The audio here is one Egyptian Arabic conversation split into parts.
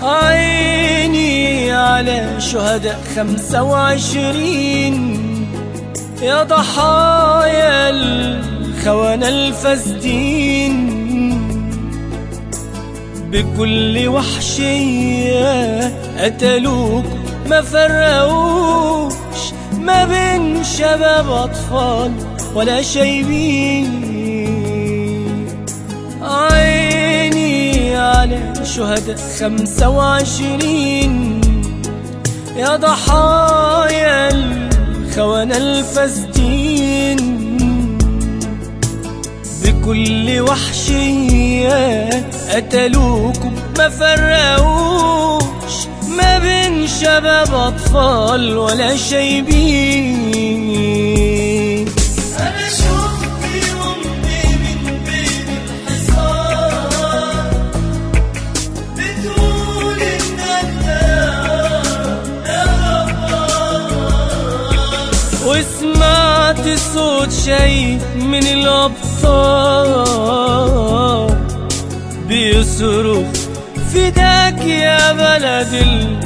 عيني على شهداء خمسة وعشرين يا ضحايا الخونة الفاسدين بكل وحشية قتلوك ما فرقوش ما بين شباب أطفال ولا شايبين عيني على شهداء خمسة وعشرين يا ضحايا الخونة الفاسدين بكل وحشية قتلوكم ما فرقوش ما بين شباب أطفال ولا شايبين أنا شفت أمي من بين الحصار بتقول إن وسمعت صوت شيء من الأبطال بيصرخ فداك يا بلد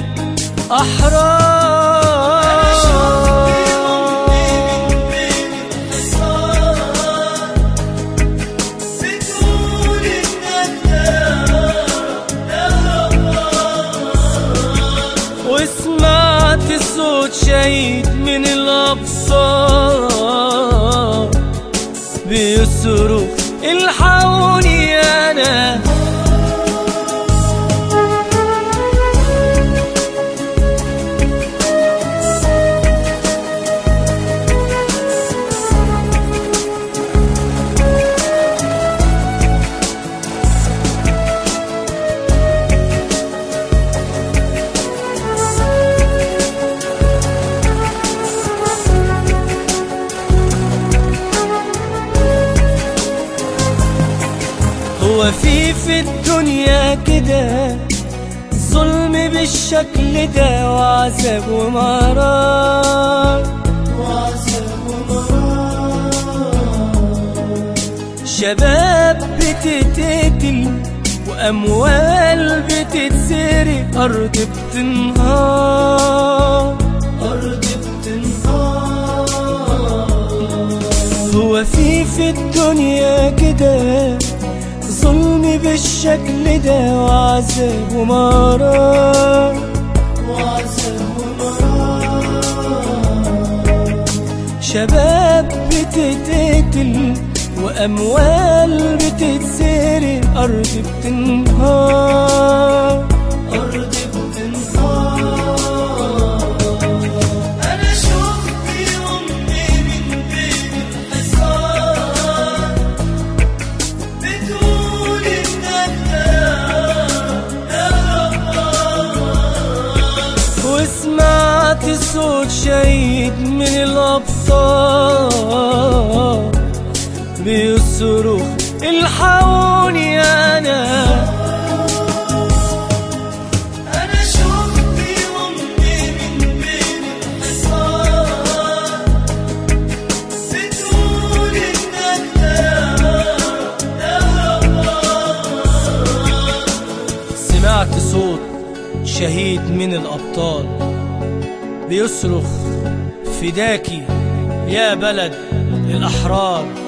الأحرار وسمعت صوت شهيد من الأبصار بيصرخ الحقوني أنا هو في في الدنيا كده ظلم بالشكل ده وعذاب ومرار وعذاب ومرار شباب بتتقتل وأموال بتتسرق أرض بتنهار أرض بتنهار هو في في الدنيا كده ظلم بالشكل ده وعذاب ومرار وعذاب ومرار شباب بتتقتل وأموال بتتسرق أرض بتنهار أرض بتنهار أنا شفت أمي من بين الحصار بتقول إن وسمعت صوت شهيد من الأبصار بيصرخ الحقوني أنا أنا شفت أمي من بين الحصار بتقول إن سمعت صوت شهيد من الأبطال بيصرخ فداكي يا بلد الأحرار